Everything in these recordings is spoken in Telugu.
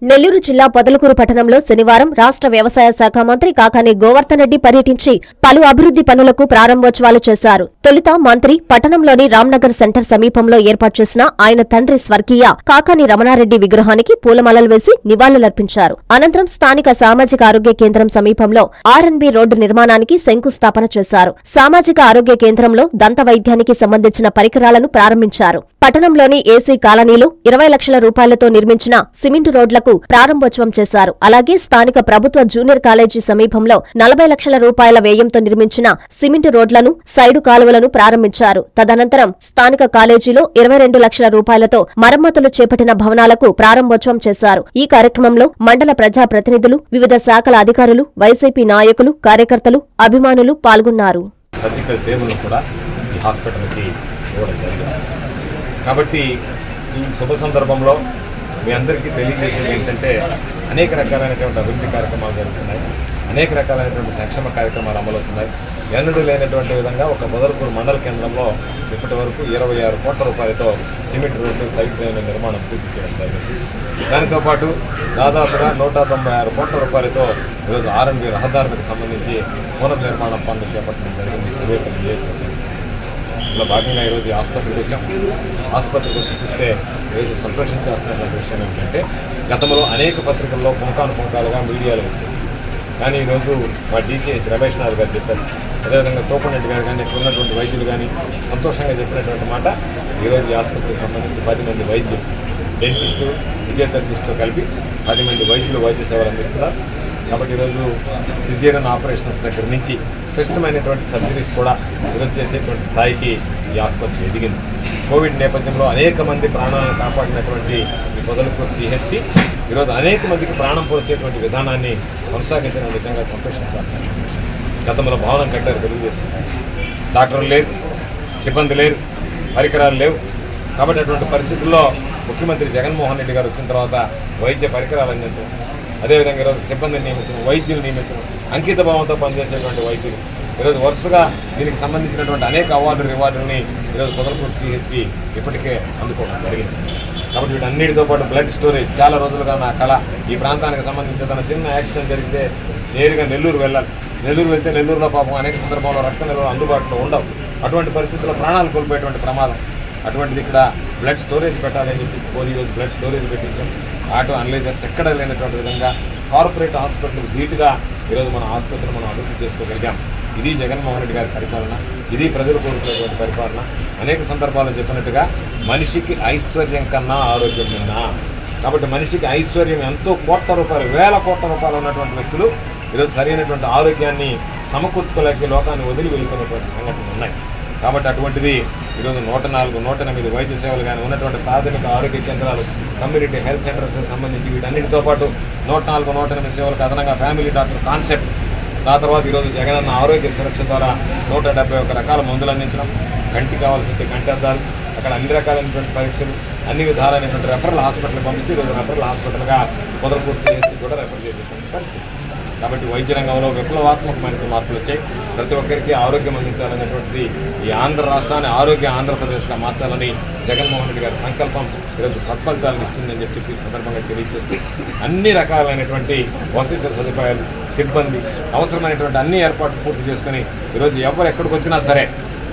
నెల్లూరు జిల్లా పొదలకూరు పట్టణంలో శనివారం రాష్ట్ర వ్యవసాయ శాఖ మంత్రి కాకాని గోవర్ధన్ రెడ్డి పర్యటించి పలు అభివృద్ది పనులకు ప్రారంభోత్సవాలు చేశారు తొలుత మంత్రి పట్టణంలోని రామ్నగర్ సెంటర్ సమీపంలో ఏర్పాటు చేసిన ఆయన తండ్రి స్వర్గీయ కాకాని రమణారెడ్డి విగ్రహానికి పూలమాలలు వేసి నివాళులర్పించారు అనంతరం స్థానిక సామాజిక ఆరోగ్య కేంద్రం సమీపంలో ఆర్ఎన్బి రోడ్డు నిర్మాణానికి శంకుస్థాపన చేశారు సామాజిక ఆరోగ్య కేంద్రంలో దంత వైద్యానికి సంబంధించిన పరికరాలను ప్రారంభించారు పట్టణంలోని ఏసీ కాలనీలో ఇరవై లక్షల రూపాయలతో నిర్మించిన సిమెంట్ రోడ్లకు ప్రారంభోత్సవం చేశారు అలాగే స్థానిక ప్రభుత్వ జూనియర్ కాలేజీ సమీపంలో నలభై లక్షల రూపాయల వ్యయంతో నిర్మించిన సిమెంట్ రోడ్లను సైడు కాలువలను ప్రారంభించారు తదనంతరం స్థానిక కాలేజీలో ఇరవై రెండు లక్షల రూపాయలతో మరమ్మతులు చేపట్టిన భవనాలకు ప్రారంభోత్సవం చేశారు ఈ కార్యక్రమంలో మండల ప్రజా ప్రతినిధులు వివిధ శాఖల అధికారులు వైసీపీ నాయకులు కార్యకర్తలు అభిమానులు పాల్గొన్నారు సర్జికల్ టేబుల్ను కూడా ఈ హాస్పిటల్కి ఇవ్వడం జరిగింది కాబట్టి ఈ శుభ సందర్భంలో మీ అందరికీ తెలియజేసేది ఏంటంటే అనేక రకాలైనటువంటి అభివృద్ధి కార్యక్రమాలు జరుగుతున్నాయి అనేక రకాలైనటువంటి సంక్షేమ కార్యక్రమాలు అమలవుతున్నాయి ఎన్నడూ లేనటువంటి విధంగా ఒక బదర్పూర్ మండల కేంద్రంలో ఇప్పటి వరకు ఇరవై ఆరు కోట్ల రూపాయలతో సిమెంట్ రోడ్డు సైడ్ డ్రైన్ల నిర్మాణం పూర్తి చేయడం జరిగింది దానితో పాటు దాదాపుగా నూట తొంభై ఆరు కోట్ల రూపాయలతో ఈరోజు ఆర్ఎంబి రహదారులకు సంబంధించి పునర్నిర్మాణం పనులు చేపట్టడం జరిగింది సర్వేపల్లి నియోజకవర్గానికి ఇందులో భాగంగా ఈరోజు ఈ ఆసుపత్రికి వచ్చాం ఆసుపత్రికి వచ్చి చూస్తే ఈరోజు సంతోషించాల్సినటువంటి విషయం ఏంటంటే గతంలో అనేక పత్రికల్లో పుంకాను పుంకాలుగా మీడియాలో వచ్చింది కానీ ఈరోజు మా డీసీహెచ్ రమేష్ నాథ్ గారు చెప్పారు అదేవిధంగా సూపరింటెండెంట్ గారు కానీ ఇక్కడ ఉన్నటువంటి వైద్యులు కానీ సంతోషంగా చెప్పినటువంటి మాట ఈరోజు ఈ ఆసుపత్రికి సంబంధించి పది మంది వైద్యులు డెంటిస్టు ఫిజియోథెరపిస్ట్తో కలిపి పది మంది వైద్యులు వైద్య సేవలు అందిస్తున్నారు కాబట్టి ఈరోజు సిజేరియన్ ఆపరేషన్స్ దగ్గర నుంచి క్లిష్టమైనటువంటి సర్జరీస్ కూడా ఈరోజు చేసేటువంటి స్థాయికి ఈ ఆసుపత్రి ఎదిగింది కోవిడ్ నేపథ్యంలో అనేక మంది ప్రాణాలను కాపాడినటువంటి ఈ పొదలకూరు సిహెచ్సి ఈరోజు అనేక మందికి ప్రాణం పోసేటువంటి విధానాన్ని కొనసాగించడం నిజంగా సంతోషించాల్సిన విషయం. గతంలో భవనం కట్టారు తెలుగుదేశం డాక్టర్లు లేరు సిబ్బంది లేరు పరికరాలు లేవు కాబట్టి అటువంటి పరిస్థితుల్లో ముఖ్యమంత్రి జగన్మోహన్ రెడ్డి గారు వచ్చిన తర్వాత వైద్య పరికరాలు అందించడం అదేవిధంగా ఈరోజు సిబ్బందిని నియమించడం వైద్యులు నియమించడం అంకిత భావంతో పనిచేసేటువంటి వైద్యులు ఈరోజు వరుసగా దీనికి సంబంధించినటువంటి అనేక అవార్డు రివార్డుల్ని ఈరోజు పొదలపూడి సిహెచ్సి ఇప్పటికే అందుకోవడం జరిగింది కాబట్టి వీటన్నిటితో పాటు బ్లడ్ స్టోరేజ్ చాలా రోజులుగా నా కళ ఈ ప్రాంతానికి సంబంధించి తన చిన్న యాక్సిడెంట్ జరిగితే నేరుగా నెల్లూరు వెళ్ళాలి నెల్లూరు వెళ్తే నెల్లూరులో పాపం అనేక సందర్భాల్లో రక్త నిల్వలు అందుబాటులో ఉండవు అటువంటి పరిస్థితుల్లో ప్రాణాలు కోల్పోయేటువంటి ప్రమాదం అటువంటిది ఇక్కడ బ్లడ్ స్టోరేజ్ పెట్టాలని చెప్పి కోరి ఈరోజు బ్లడ్ స్టోరేజ్ పెట్టించాం ఆటో అనలైజర్స్ ఎక్కడ లేనటువంటి విధంగా కార్పొరేట్ హాస్పిటల్ ధీటుగా ఈరోజు మన ఆసుపత్రిని మనం అభివృద్ధి చేసుకోగలిగాం ఇది జగన్మోహన్ రెడ్డి గారి పరిపాలన ఇది ప్రజలు కోరుకునేటువంటి పరిపాలన అనేక సందర్భాల్లో చెప్పినట్టుగా మనిషికి ఐశ్వర్యం కన్నా ఆరోగ్యం నిన్నా కాబట్టి మనిషికి ఐశ్వర్యం ఎంతో కోట్ల రూపాయలు వేల కోట్ల రూపాయలు ఉన్నటువంటి వ్యక్తులు ఈరోజు సరైనటువంటి ఆరోగ్యాన్ని సమకూర్చుకోలేక లోకాన్ని వదిలి వెళ్ళిపోయినటువంటి సంఘటనలు ఉన్నాయి కాబట్టి అటువంటిది ఈరోజు నూట నాలుగు నూట ఎనిమిది వైద్య సేవలు కానీ ఉన్నటువంటి ప్రాథమిక ఆరోగ్య కేంద్రాలు కమ్యూనిటీ హెల్త్ సెంటర్స్ సంబంధించి వీటన్నిటితో పాటు నూట నాలుగు నూట ఎనిమిది సేవలకు అదనంగా ఫ్యామిలీ డాక్టర్ కాన్సెప్ట్ ఆ తర్వాత ఈరోజు జగనన్న ఆరోగ్య సురక్ష ద్వారా నూట డెబ్బై ఒక్క రకాల మందులు అందించడం కంటి కావాల్సిన కంటి అద్దాలు అక్కడ అన్ని రకాలైనటువంటి పరీక్షలు అన్ని విధాలైనటువంటి రెఫరల్ హాస్పిటల్ పంపిస్తే ఈరోజు రెఫరల్ హాస్పిటల్గా పొదలపూర్ సిఎస్సి కూడా రెఫర్ చేసేటువంటి పరిస్థితి కాబట్టి వైద్య రంగంలో విప్లవాత్మకమైన మార్పులు వచ్చాయి ప్రతి ఒక్కరికి ఆరోగ్యం అందించాలనేటువంటిది ఈ ఆంధ్ర రాష్ట్రాన్ని ఆరోగ్య ఆంధ్రప్రదేశ్గా మార్చాలని జగన్మోహన్ రెడ్డి గారి సంకల్పం ఈరోజు సత్ఫలితాలను ఇస్తుందని చెప్పి ఈ సందర్భంగా తెలియజేస్తూ అన్ని రకాలైనటువంటి వసతి సదుపాయాలు సిబ్బంది అవసరమైనటువంటి అన్ని ఏర్పాట్లు పూర్తి చేసుకుని ఈరోజు ఎవరు ఎక్కడికి వచ్చినా సరే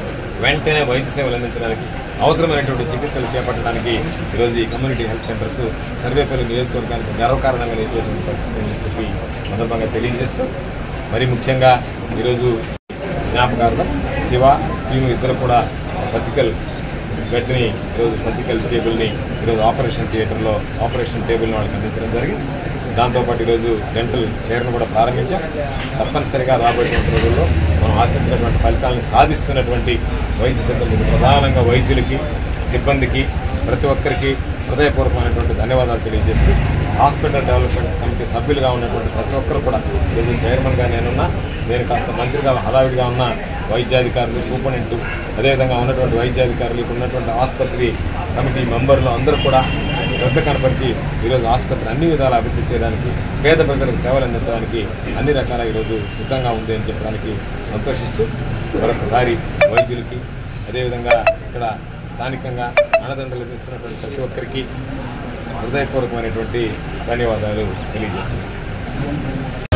వెంటనే వైద్య సేవలు అందించడానికి అవసరమైనటువంటి చికిత్సలు చేపట్టడానికి ఈరోజు ఈ కమ్యూనిటీ హెల్త్ సెంటర్స్ సర్వేపల్లి నియోజకవర్గానికి గర్వకారణంగా నిలిచేటువంటి పరిస్థితి అని చెప్పి సందర్భంగా తెలియజేస్తూ మరి ముఖ్యంగా ఈరోజు జ్ఞాపకార్థం శివ సీను ఇద్దరు కూడా సర్జికల్ బెడ్ని ఈరోజు సర్జికల్ టేబుల్ని ఈరోజు ఆపరేషన్ థియేటర్లో ఆపరేషన్ టేబుల్ని వాళ్ళకి అందించడం జరిగింది దాంతోపాటు ఈరోజు డెంటల్ చైర్ను కూడా ప్రారంభించాం తప్పనిసరిగా రాబోయేటువంటి రోజుల్లో మనం ఆశించినటువంటి ఫలితాలను సాధిస్తున్నటువంటి వైద్య సిబ్బందికి ప్రధానంగా వైద్యులకి సిబ్బందికి ప్రతి ఒక్కరికి హృదయపూర్వకమైనటువంటి ధన్యవాదాలు తెలియజేస్తూ హాస్పిటల్ డెవలప్మెంట్ కమిటీ సభ్యులుగా ఉన్నటువంటి ప్రతి ఒక్కరు కూడా ఈరోజు చైర్మన్గా నేనున్నా నేను కాస్త మంత్రిగా హడావిడిగా ఉన్న వైద్యాధికారులు సూపరింటెండెంట్ అదేవిధంగా ఉన్నటువంటి వైద్యాధికారులు ఇక్కడ ఉన్నటువంటి ఆసుపత్రి కమిటీ మెంబర్లు అందరూ కూడా శ్రద్ధ కనపరిచి ఈరోజు ఆసుపత్రి అన్ని విధాలు అభివృద్ధి చేయడానికి పేద ప్రజలకు సేవలు అందించడానికి అన్ని రకాల ఈరోజు సిద్ధంగా ఉంది అని చెప్పడానికి సంతోషిస్తూ మరొకసారి వైద్యులకి అదేవిధంగా ఇక్కడ స్థానికంగా అన్నదండలు ఇస్తున్నటువంటి ప్రతి ఒక్కరికి హృదయపూర్వకమైనటువంటి ధన్యవాదాలు తెలియజేస్తున్నాను